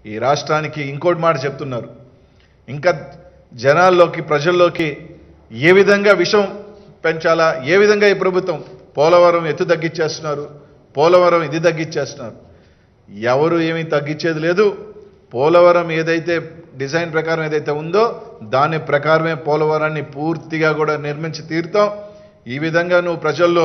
ఈ రాష్ట్రానికి ఇంకోటి మాట చెప్తున్నారు ఇంకా జనాల్లోకి ప్రజల్లోకి ఏ విధంగా విషం పెంచాలా ఏ విధంగా ఈ ప్రభుత్వం పోలవరం ఎత్తు తగ్గించేస్తున్నారు పోలవరం ఇది తగ్గించేస్తున్నారు ఎవరు ఏమీ తగ్గించేది లేదు పోలవరం ఏదైతే డిజైన్ ప్రకారం ఏదైతే ఉందో దాని ప్రకారమే పోలవరాన్ని పూర్తిగా కూడా నిర్మించి తీరుతాం ఈ విధంగా నువ్వు ప్రజల్లో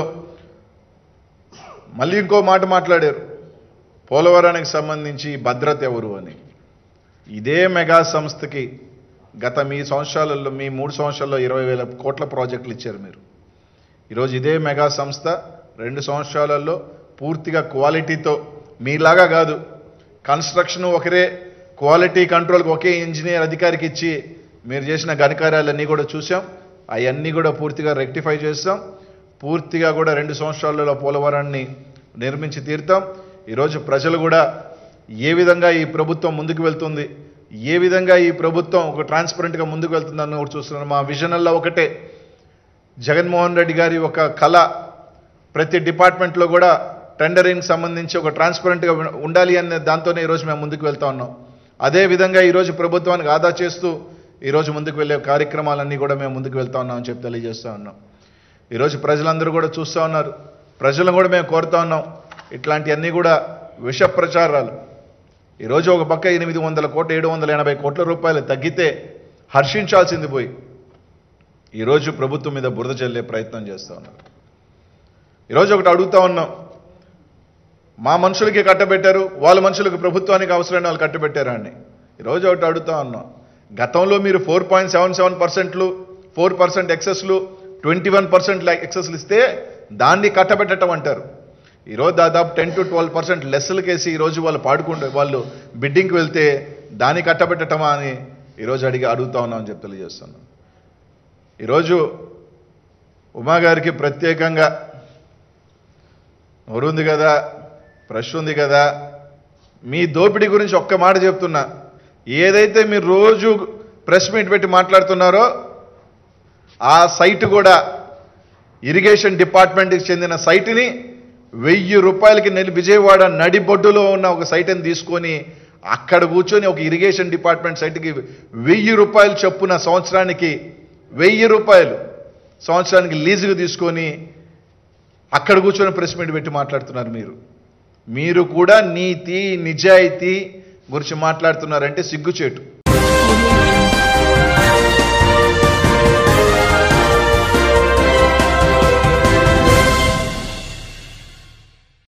మళ్ళీ ఇంకో మాట మాట్లాడారు పోలవరానికి సంబంధించి భద్రత ఎవరు అని ఇదే మెగా సంస్థకి గత మీ సంవత్సరాలలో మీ మూడు సంవత్సరాల్లో ఇరవై వేల కోట్ల ప్రాజెక్టులు ఇచ్చారు మీరు ఈరోజు ఇదే మెగా సంస్థ రెండు సంవత్సరాలలో పూర్తిగా క్వాలిటీతో మీలాగా కాదు కన్స్ట్రక్షన్ ఒకరే క్వాలిటీ కంట్రోల్కి ఒకే ఇంజనీర్ అధికారికి ఇచ్చి మీరు చేసిన ఘనకార్యాలన్నీ కూడా చూసాం అవన్నీ కూడా పూర్తిగా రెక్టిఫై చేస్తాం పూర్తిగా కూడా రెండు సంవత్సరాలలో పోలవరాన్ని నిర్మించి తీరుతాం ఈరోజు ప్రజలు కూడా ఏ విధంగా ఈ ప్రభుత్వం ముందుకు వెళ్తుంది ఏ విధంగా ఈ ప్రభుత్వం ఒక ట్రాన్స్పరెంట్గా ముందుకు వెళ్తుందని కూడా చూస్తున్నాం మా విజనల్లో ఒకటే జగన్మోహన్ రెడ్డి గారి ఒక కళ ప్రతి డిపార్ట్మెంట్లో కూడా టెండరింగ్ సంబంధించి ఒక ట్రాన్స్పరెంట్గా ఉండాలి అనే దాంతోనే ఈరోజు మేము ముందుకు వెళ్తా ఉన్నాం అదే విధంగా ఈరోజు ప్రభుత్వానికి ఆదా చేస్తూ ఈరోజు ముందుకు వెళ్ళే కార్యక్రమాలన్నీ కూడా మేము ముందుకు వెళ్తా ఉన్నాం అని చెప్పి తెలియజేస్తా ఉన్నాం ఈరోజు ప్రజలందరూ కూడా చూస్తూ ఉన్నారు ప్రజలను కూడా మేము కోరుతా ఉన్నాం ఇట్లాంటివన్నీ కూడా విష ప్రచారాలు ఈరోజు ఒక పక్క ఎనిమిది వందల కోట్ల ఏడు వందల ఎనభై కోట్ల రూపాయలు తగ్గితే హర్షించాల్సింది పోయి ఈరోజు ప్రభుత్వం మీద బురద చల్లే ప్రయత్నం చేస్తూ ఉన్నారు ఈరోజు ఒకటి అడుగుతా ఉన్నాం మా మనుషులకి కట్టబెట్టారు వాళ్ళ మనుషులకు ప్రభుత్వానికి అవసరమైన వాళ్ళు కట్టబెట్టారా అని ఈరోజు ఒకటి అడుగుతా ఉన్నాం గతంలో మీరు ఫోర్ పాయింట్ సెవెన్ సెవెన్ పర్సెంట్లు ఫోర్ పర్సెంట్ ఎక్సెస్లు ట్వంటీ వన్ పర్సెంట్ ఎక్సెస్లు ఇస్తే దాన్ని కట్టబెట్టడం అంటారు ఈరోజు దాదాపు టెన్ టు ట్వెల్వ్ పర్సెంట్ లెస్సులకేసి ఈరోజు వాళ్ళు పాడుకుంటే వాళ్ళు బిడ్డింగ్కి వెళ్తే దాన్ని కట్టబెట్టటమా అని ఈరోజు అడిగి అడుగుతా ఉన్నామని చెప్పి తెలియజేస్తున్నాను ఈరోజు ఉమా గారికి ప్రత్యేకంగా నోరుంది కదా బ్రష్ ఉంది కదా మీ దోపిడీ గురించి ఒక్క మాట చెప్తున్నా ఏదైతే మీరు రోజు ప్రెస్ మీట్ పెట్టి మాట్లాడుతున్నారో ఆ సైట్ కూడా ఇరిగేషన్ డిపార్ట్మెంట్కి చెందిన సైట్ని వెయ్యి రూపాయలకి నెల విజయవాడ నడిబొడ్డులో ఉన్న ఒక సైట్ని తీసుకొని అక్కడ కూర్చొని ఒక ఇరిగేషన్ డిపార్ట్మెంట్ సైట్కి వెయ్యి రూపాయలు చొప్పున సంవత్సరానికి వెయ్యి రూపాయలు సంవత్సరానికి లీజుకు తీసుకొని అక్కడ కూర్చొని ప్రెస్ మీట్ పెట్టి మాట్లాడుతున్నారు మీరు మీరు కూడా నీతి నిజాయితీ గురించి మాట్లాడుతున్నారంటే సిగ్గుచేటు